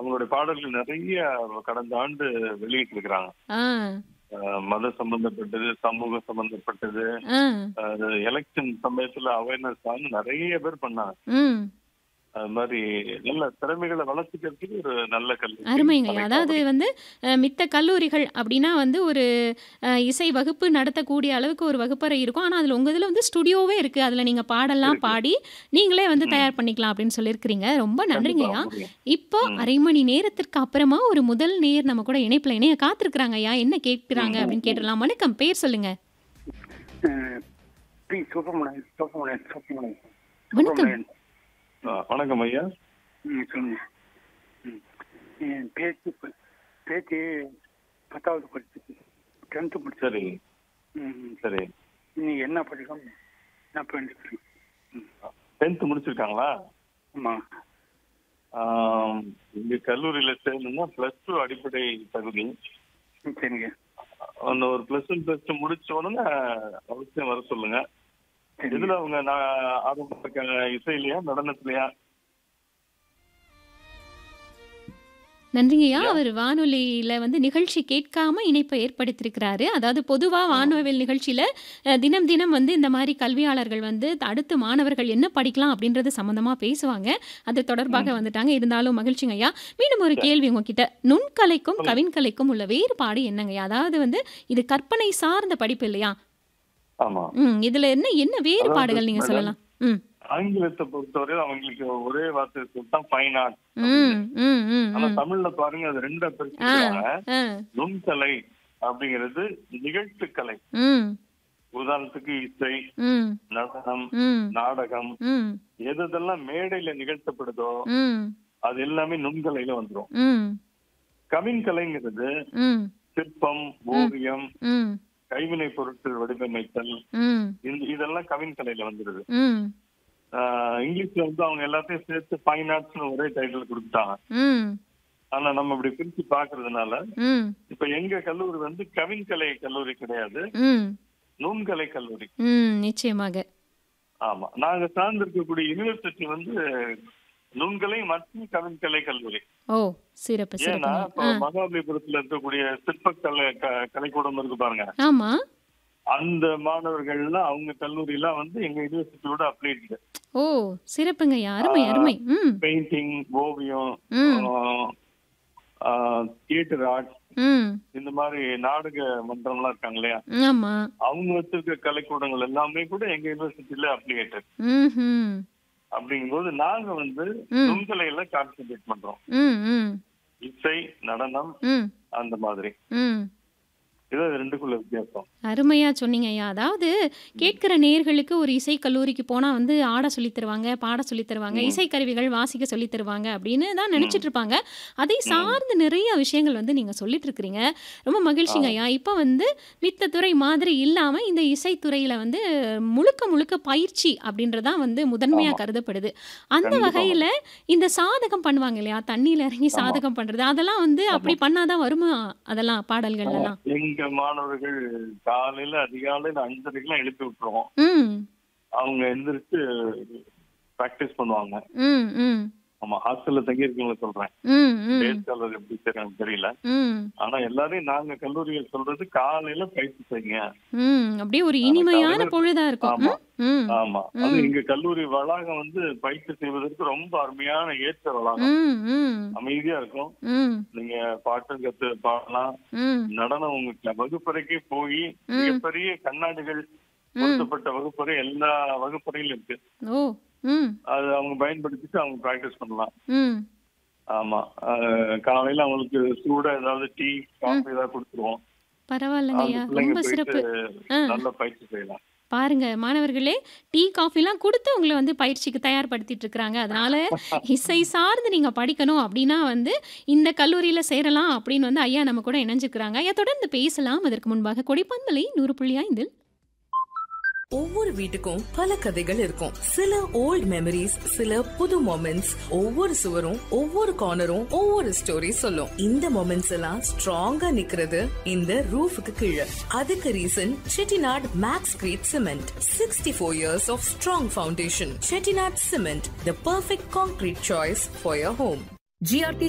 அவங்களுடைய பாடல்கள் நிறைய கடந்த ஆண்டு வெளியிட்டு இருக்கிறாங்க ஆ மத சம்பந்தப்பட்டது சமூக சம்பந்தப்பட்டது ஆ எலெக்ஷன் சமயத்துல அவேர்னஸ் சாங் நிறைய பேர் பண்ணாங்க ம் அது மாதிரி நல்ல திறமைகளை வளர்த்துக்கிறதுக்கு ஒரு நல்ல கல்வி அருமைங்க அதாவது வந்து அஹ், மித்த கல்லூரிகள் அப்படின்னா வந்து ஒரு அஹ், இசை வகுப்பு நடத்தக்கூடிய அளவுக்கு ஒரு வகுப்பறை இருக்கும் ஆனால் அதில் உங்கள் இதில் வந்து ஸ்டுடியோவே இருக்குது அதில் நீங்கள் பாடலாம் இருக்கு. பாடி நீங்களே வந்து ம். தயார் பண்ணிக்கலாம் அப்படின்னு சொல்லியிருக்கிறீங்க ரொம்ப நன்றிங்கய்யா கண்டிப்பா முடியும். இப்போ ம். அரை மணி நேரத்திற்கு அப்புறமா ஒரு முதல் நேர் நம்ம கூட இணைப்பில் இணைய காத்திருக்கிறாங்க ஐயா என்ன கேட்குறாங்க ம், அப்படின்னு ம். கேட்டலாம் வணக்கம் பேர் சொல்லுங்க பி சுப்பிரமணியன் சுப்பிரமணியன் சுப்பிரமணியன் வணக்கம் சுப்பிரமணியன் ஆ, வணக்கம் ஐயா ம் சொல்லுங்க ம் என் பேச்சு ப- பேச்சு பத்தாவது படிச்சு டென்த்து படிச்சு சரி ம் சரி நீ என்ன படிக்கும் நான் பண்ணிக்கிறேன் டென்த் முடிச்சிருக்காங்களா ஆமாம் ஆம், இங்க கல்லூரியில சேர்ந்தோம்னா பிளஸ் டூ அடிப்படை தகுதி ம், சரிங்க அந்த ஒரு பிளஸ் ஒன் பிளஸ் டூ முடிச்ச உடனே அவசியம் வர சொல்லுங்க சரிங்க இதுல அவங்க நான் ஆர்வம் இருக்காங்க இசையிலயா நடனத்திலயா நன்றிங்கய்யா அவர் வானொலியில வந்து நிகழ்ச்சி கேட்காம இணைப்பை ஏற்படுத்தியிருக்கிறாரு அதாவது பொதுவா வானொலி நிகழ்ச்சியில அஹ், தினம் தினம் வந்து இந்த மாதிரி கல்வியாளர்கள் வந்து அடுத்து மாணவர்கள் என்ன படிக்கலாம் அப்படின்றது சம்பந்தமா பேசுவாங்க அது தொடர்பாக வந்துட்டாங்க இருந்தாலும் மகிழ்ச்சிங்க ஐயா மீண்டும் ஒரு கேள்வி உங்ககிட்ட நுண்கலைக்கும் கவின்கலைக்கும் உள்ள வேறுபாடு என்னங்கய்யா அதாவது வந்து இது கற்பனை சார்ந்த படிப்பு இல்லையா ஆமா ம் இதுல என்ன என்ன வேறுபாடுகள் நீங்க அதாவது சொல்லலாம் ம் ஆங்கிலத்தை பொறுத்தவரை அவங்களுக்கு ஒரே வார்த்தை சொல்லிட்டான் ஃபைன் ஆர்ட் ம் ம் ம் ஆனா ம் தமிழ்ல பாருங்க அது ரெண்டா பிரிச்சுக்கிறாங்க ஆ நுண்கலை அப்படிங்கிறது நிகழ்த்துக்கலை ம் உதாரணத்துக்கு இசை ம் நடனம் ம் நாடகம் ம் எது எதெல்லாம் மேடையில நிகழ்த்தப்படுதோ ம் அது எல்லாமே நுண்கலையில வந்துரும் ம் கவின் கலைங்கிறது ம் சிற்பம் ஓவியம் ம் கைவினை பொருட்கள் வடிவமைத்தல் ம் இந்த இதெல்லாம் கவின் கலையில வந்துருது ம் ஆஹ் இங்கிலீஷ்ல வந்து அவங்க எல்லாத்தையும் சேர்த்து ஃபைன் ஆர்ட்ஸ்னு ஒரே டைட்டில் கொடுத்துட்டாங்க ம் ஆனா நம்ம இப்படி பிரிச்சு பாக்குறதுனால ம் இப்ப எங்க கல்லூரி வந்து கவின் கலை கல்லூரி கிடையாது ம் நுண்கலை கல்லூரி ம் நிச்சயமாக ஆமா நாங்க சார்ந்து இருக்கக்கூடிய யூனிவர்சிட்டி வந்து நுண்கலை மற்றும் கவின் கலை கல்லூரி ஓ சிறப்பு ஏன்னா சிறப்புங்க இப்ப ஆ மகாபலிபுரத்துல இருக்கக்கூடிய சிற்பக்கலை க- கலைக்கூடம் இருக்கு பாருங்க ஆமா அந்த மாணவர்கள்லாம் அவங்க கல்லூரியெல்லாம் வந்து எங்க யூனிவர்சிட்டியோட அப்ளைட் ஓ சிறப்புங்கய்யா அருமை அருமை ம் பெயிண்டிங் ஓவியம் ம் தியேட்டர் ஆர்ட் ம் இந்த மாதிரி நாடக மன்றம்லாம் இருக்காங்க இல்லையா ஆமா அவங்க வச்சிருக்க கலைக்கூடங்கள் எல்லாமே கூட எங்க யூனிவர்சிட்டியில அப்ளிகேட்டட் ம் ம் அப்படிங்கும்போது நாங்க வந்து ம். நுண்கலையில கான்சென்ட்ரேட் பண்றோம் ம் ம் இசை நடனம் ம் அந்த மாதிரி ம் இது ரெண்டுக்குள்ள வித்தியாசம் அருமையா சொன்னீங்க ஐயா அதாவது கேட்கிற நேர்களுக்கு ஒரு இசை கல்லூரிக்கு போனா வந்து ஆட சொல்லித் தருவாங்க பாட சொல்லித் தருவாங்க ம். இசைக்கருவிகள் வாசிக்க சொல்லித் தருவாங்க அப்படின்னு தான் நினைச்சிட்டு இருப்பாங்க அதை சார்ந்து நிறைய விஷயங்கள் வந்து நீங்க சொல்லிட்டு இருக்கிறீங்க ரொம்ப மகிழ்ச்சிங்க ஐயா இப்போ வந்து மித்த துறை மாதிரி இல்லாம இந்த இசைத்துறையில வந்து முழுக்க முழுக்க பயிற்சி அப்படின்றதான் வந்து முதன்மையா ஆமா. கருதப்படுது அந்த கண்டிப்பா. வகையில இந்த சாதகம் பண்ணுவாங்க இல்லையா தண்ணியில இறங்கி ஆமா. சாதகம் பண்றது அதெல்லாம் வந்து அப்படி பண்ணாதான் வருமா அதெல்லாம் பாடல்கள் எல்லாம் எங்க மாணவர்கள் காலையில அதிகாலையில அஞ்சரைக்கெல்லாம் எழுப்பி விட்டுருவோம் ம் அவங்க எந்திரிச்சு பிராக்டிஸ் பண்ணுவாங்க ம் ம் ஆமா ஹாஸ்டல்ல தங்கி இருக்கவங்கள சொல்றேன் ம் ம் டேஸ் காலர் எப்படி செய்யறாங்க எனக்கு தெரியல ம் ஆனா எல்லாரையும் நாங்க கல்லூரிகள் சொல்றது காலையில பயிற்சி செய்யுங்க ம் அப்படியே ஒரு இனிமையான காலையில- பொழுதா இருக்கும் ஆமா. ம், ம் ஆமா அது எங்க கல்லூரி வளாகம் வந்து பயிற்சி செய்வதற்கு ரொம்ப அருமையான ஏற்ற வளாகம் ம் ம் அமைதியா இருக்கும் ம் நீங்க பாட்டு கத்து பாடலாம் ம் நடனம் உங்க வகுப்பறைக்கே போய் ம். மிகப்பெரிய கண்ணாடிகள் பொருத்தப்பட்ட வகுப்பறை எல்லா வகுப்பறையிலும் இருக்கு ஓ ம் அது அவங்க பயன்படுத்திட்டு அவங்க பிராக்டிஸ் பண்ணலாம் ம் ஆமா அஹ் காலையில அவங்களுக்கு சூடா ஏதாவது டீ காஃபி ஏதாவது கொடுத்துருவோம் பரவாயில்லைங்க அவங்க ஐயா பிள்ளைங்க ரொம்ப சிறப்பு போயிட்டு ஆ நல்ல பயிற்சி செய்யலாம் பாருங்க மாணவர்களே டீ காஃபிலாம் கொடுத்து உங்களை வந்து பயிற்சிக்கு தயார்படுத்திட்டு இருக்கிறாங்க அதனால இசை சார்ந்து நீங்க படிக்கணும் அப்படின்னா வந்து இந்த கல்லூரியில சேரலாம் அப்படின்னு வந்து ஐயா நம்ம கூட இணைஞ்சுக்கிறாங்க ஐயா தொடர்ந்து பேசலாம் அதற்கு முன்பாக கொடிப்பந்தலை நூறு புள்ளி ஐந்தில் ஒவ்வொரு வீட்டுக்கும் பல கதைகள் இருக்கும் சில ஓல்ட் மெமரிஸ் சில புது மொமெண்ட்ஸ் ஒவ்வொரு சுவரும் ஒவ்வொரு கார்னரும் ஒவ்வொரு ஸ்டோரி சொல்லும் இந்த மொமெண்ட்ஸ் எல்லாம் ஸ்ட்ராங்கா நிக்கிறது இந்த ரூஃபுக்கு கீழே அதுக்கு reason Chettinad max crete cement sixty four years of strong foundation Chettinad cement the perfect concrete choice for your home GRT